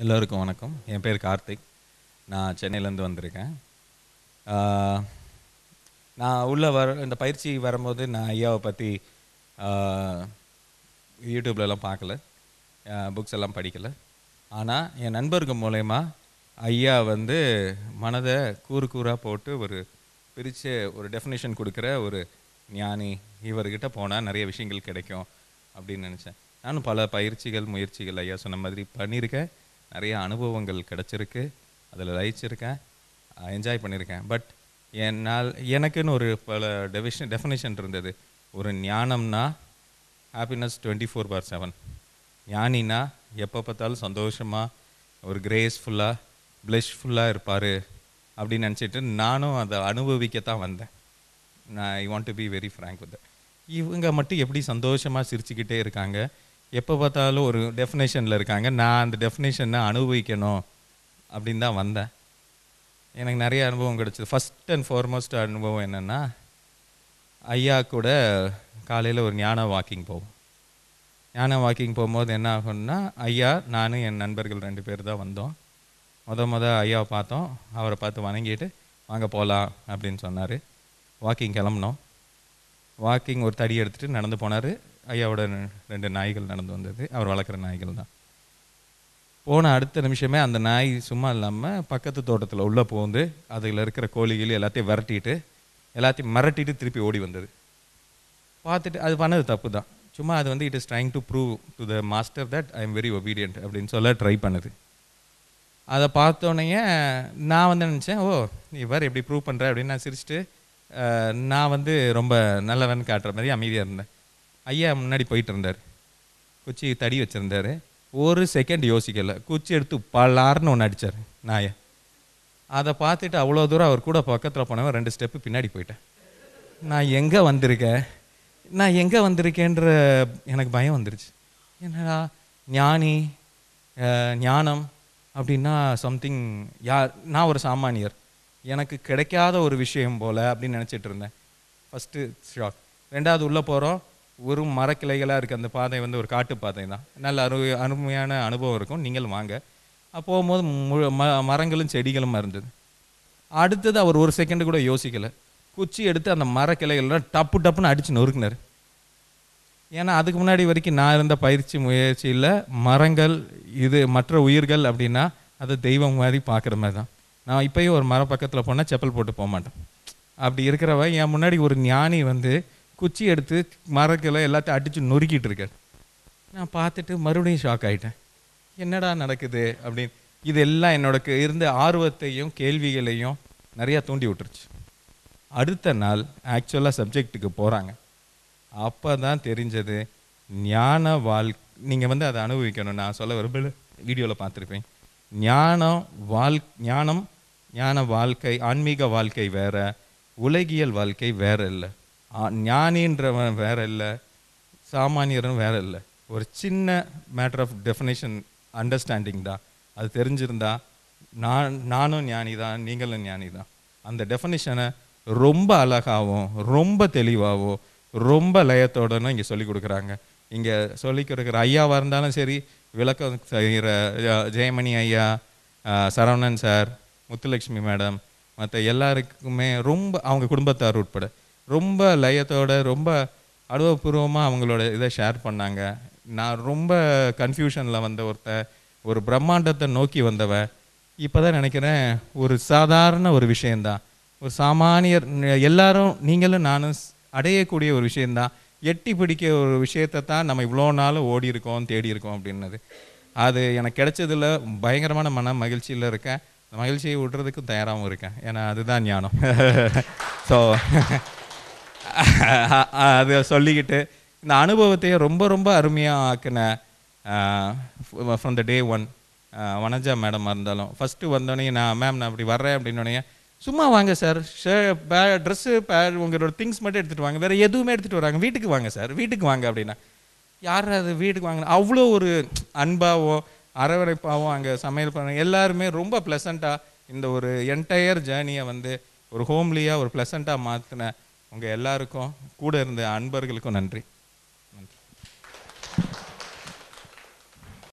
எல்லோருக்கும் வணக்கம் என் பேர் கார்த்திக் நான் சென்னையிலேருந்து வந்திருக்கேன் ஆஹ், நான் உள்ளே வர இந்த பயிற்சி வரும்போது நான் ஐயாவை பற்றி யூடியூப்லலாம் பார்க்கல புக்ஸ் எல்லாம் படிக்கல ஆனால் என் நண்பர்கள் மூலயமா ஐயா வந்து மனதை கூறு கூறாக போட்டு ஒரு பிரித்து ஒரு டெஃபினேஷன் கொடுக்குற ஒரு ஞானி இவர்கிட்ட போனால் நிறைய விஷயங்கள் கிடைக்கும் அப்படின்னு நினச்சேன் நானும் பல பயிற்சிகள் முயற்சிகள் ஐயா சொன்ன மாதிரி பண்ணியிருக்கேன் நிறைய அனுபவங்கள் கிடச்சிருக்கு அதில் லயிச்சிருக்கேன் என்ஜாய் பண்ணியிருக்கேன் பட் என்னால் எனக்குன்னு ஒரு பல டெபிஷன் டெஃபினேஷன் இருந்தது ஒரு ஞானம்னா happiness twenty four by seven ஞானினா எப்போ பார்த்தாலும் சந்தோஷமாக ஒரு கிரேஸ்ஃபுல்லாக ப்ளஷ்ஃபுல்லாக இருப்பார் அப்படின்னு நினச்சிட்டு நானும் அதை அனுபவிக்கத்தான் வந்தேன் நான் I want to be very frank with இவங்க மட்டும் எப்படி சந்தோஷமாக சிரிச்சுக்கிட்டே இருக்காங்க எப்போ பார்த்தாலும் ஒரு டெஃபினேஷனில் இருக்காங்க நான் அந்த டெஃபினேஷனை அனுபவிக்கணும் அப்படின்னு தான் வந்தேன் எனக்கு நிறைய அனுபவம் கிடச்சிது ஃபஸ்ட் அண்ட் ஃபார்மோஸ்ட் அனுபவம் என்னென்னா ஐயா கூட காலையில் ஒரு ஞான வாக்கிங் போவோம் ஞான வாக்கிங் போகும்போது என்ன ஆகும்னா ஐயா நானும் என் நண்பர்கள் ரெண்டு பேர் தான் வந்தோம் முத முத ஐயாவை பார்த்தோம் அவரை பார்த்து வணங்கிட்டு வாங்க போகலாம் அப்படின்னு சொன்னார் வாக்கிங் கிளம்புனோம் வாக்கிங் ஒரு தடி எடுத்துகிட்டு நடந்து போனார் ஐயாவோட ரெண்டு நாய்கள் நடந்து வந்தது அவர் வளர்க்குற நாய்கள் தான் போன அடுத்த நிமிஷமே அந்த நாய் சும்மா இல்லாமல் பக்கத்து தோட்டத்தில் உள்ளே போந்து அதில் இருக்கிற கோழிகள் எல்லாத்தையும் விரட்டிட்டு எல்லாத்தையும் மிரட்டிட்டு திருப்பி ஓடி வந்தது பார்த்துட்டு அது பண்ணது தப்பு தான் சும்மா அது வந்து it is trying to prove to the master that I am very obedient அப்படின்னு சொல்ல ட்ரை பண்ணுது அதை பார்த்தோன்னே நான் வந்து நினச்சேன் ஓ இவர் எப்படி ப்ரூவ் பண்ணுற அப்படின்னு நான் சிரிச்சிட்டு அஹ், நான் வந்து ரொம்ப நல்லவன் காட்டுற மாதிரி அமைதியாக இருந்தேன் ஐயா முன்னாடி போயிட்டு இருந்தார் குச்சி தடி வச்சுருந்தாரு ஒரு செகண்ட் யோசிக்கலை குச்சி எடுத்து பலார்னு ஒன்று அடித்தார் நாயை அதை பார்த்துட்டு அவ்வளோ தூரம் அவர் கூட பக்கத்தில் போனவன் ரெண்டு ஸ்டெப்பு பின்னாடி போயிட்டேன் நான் எங்கே வந்திருக்கேன் நான் எங்கே வந்திருக்கேன்ற எனக்கு பயம் வந்துருச்சு என்னடா ஞானி அஹ், ஞானம் அப்படின்னா சம்திங் யா நான் ஒரு சாமானியர் எனக்கு கிடைக்காத ஒரு விஷயம் போல் அப்படின்னு நினச்சிட்டு இருந்தேன் ஃபஸ்ட்டு ஷாக் ரெண்டாவது உள்ளே போகிறோம் ஒரு மரக்கிளைகளாக இருக்குது அந்த பாதை வந்து ஒரு காட்டு பாதை தான் நல்ல அரு அருமையான அனுபவம் இருக்கும் நீங்களும் வாங்க அப்போ போகும்போது முழு ம மரங்களும் செடிகளும் இருந்தது அடுத்தது அவர் ஒரு செகண்ட் கூட யோசிக்கலை குச்சி எடுத்து அந்த மரக்கிளைகள்லாம் டப்பு டப்புன்னு அடித்து நொறுக்குனார் ஏன்னா அதுக்கு முன்னாடி வரைக்கும் நான் இருந்த பயிற்சி முயற்சியில் மரங்கள் இது மற்ற உயிர்கள் அப்படின்னா அது தெய்வம் மாதிரி பார்க்குற மாதிரி தான் நான் இப்பயும் ஒரு மரம் பக்கத்தில் போனால் செப்பல் போட்டு போக மாட்டேன் அப்படி இருக்கிறவ என் முன்னாடி ஒரு ஞானி வந்து குச்சி எடுத்து மரக்கிளை எல்லாத்தையும் அடித்து நொறுக்கிட்டு இருக்கார் நான் பார்த்துட்டு மறுபடியும் ஷாக் ஆயிட்டேன் என்னடா நடக்குது அப்படின்னு இது எல்லாம் என்னோட க- இருந்த ஆர்வத்தையும் கேள்விகளையும் நிறையா தூண்டி விட்டுருச்சு அடுத்த நாள் ஆக்சுவலாக சப்ஜெக்ட்டுக்கு போகிறாங்க அப்போ தான் தெரிஞ்சது ஞான வாழ் நீங்கள் வந்து அதை அனுபவிக்கணும் நான் சொல்ல விரும்பல வீடியோவில் பார்த்துருப்பேன் ஞானம் வாழ் ஞானம் ஞான வாழ்க்கை ஆன்மீக வாழ்க்கை வேற உலகியல் வாழ்க்கை வேற இல்லை ஞானின்றவன் வேற இல்லை சாமானியரும் வேற இல்லை ஒரு சின்ன மேட்டர் ஆஃப் டெஃபினேஷன் அண்டர்ஸ்டாண்டிங் தான் அது தெரிஞ்சிருந்தா நான் நானும் ஞானி தான் நீங்களும் ஞானி தான் அந்த டெஃபினிஷனை ரொம்ப அழகாகவும் ரொம்ப தெளிவாகவும் ரொம்ப லயத்தோடனும் இங்கே சொல்லி கொடுக்குறாங்க இங்கே சொல்லி கொடுக்குற ஐயாவாக இருந்தாலும் சரி விளக்கம் செய்கிற அஹ், ஜெயமணி ஐயா அஹ், சரவணன் சார் முத்துலட்சுமி மேடம் மற்ற எல்லாருக்குமே ரொம்ப அவங்க குடும்பத்தார் உட்பட ரொம்ப லயத்தோட ரொம்ப அனுபவபூர்வமாக அவங்களோட இதை ஷேர் பண்ணாங்க நான் ரொம்ப கன்ஃபியூஷனில் வந்த ஒருத்தன் ஒரு பிரம்மாண்டத்தை நோக்கி வந்தவன் இப்போ தான் நினைக்கிறேன் ஒரு சாதாரண ஒரு விஷயந்தான் ஒரு சாமானியர் ந- எல்லாரும் நீங்களும் நானும் ஸ்- அடையக்கூடிய ஒரு விஷயந்தான் எட்டி பிடிக்க ஒரு விஷயத்தை தான் நம்ம இவ்வளோ நாள் ஓடி இருக்கோம் தேடி இருக்கோம் அப்படின்னது அது எனக்கு கிடைச்சதுல பயங்கரமான மன மகிழ்ச்சியில் இருக்கேன் அந்த மகிழ்ச்சியை விடுறதுக்கும் தயாராகவும் இருக்கேன் ஏன்னா அதுதான் ஞானம் ஸோ அதை சொல்லிக்கிட்டு இந்த அனுபவத்தையே ரொம்ப ரொம்ப அருமையாக ஆக்கின from the day one Vanaja மேடமாக இருந்தாலும் ஃபஸ்ட்டு வந்தோடனே நான் மேம் நான் அப்படி வர்றேன் அப்படின்னோடனே சும்மா வாங்க சார் ட்ரெஸ்ஸு பேட் உங்களோட திங்ஸ் மட்டும் எடுத்துகிட்டு வாங்க வேறு எதுவுமே எடுத்துகிட்டு வராங்க வீட்டுக்கு வாங்க சார் வீட்டுக்கு வாங்க அப்படின்னா யார் அது வீட்டுக்கு வாங்க அவ்வளோ ஒரு அன்பாகவும் அரவணைப்பாகவும் அங்கே சமையல் பண்ண எல்லாருமே ரொம்ப ப்ளசண்ட்டாக இந்த ஒரு என்டையர் ஜேர்னியை வந்து ஒரு ஹோம்லியாக ஒரு ப்ளசண்ட்டாக மாற்றின உங்கள் எல்லாருக்கும் கூட இருந்த அன்பர்களுக்கும் நன்றி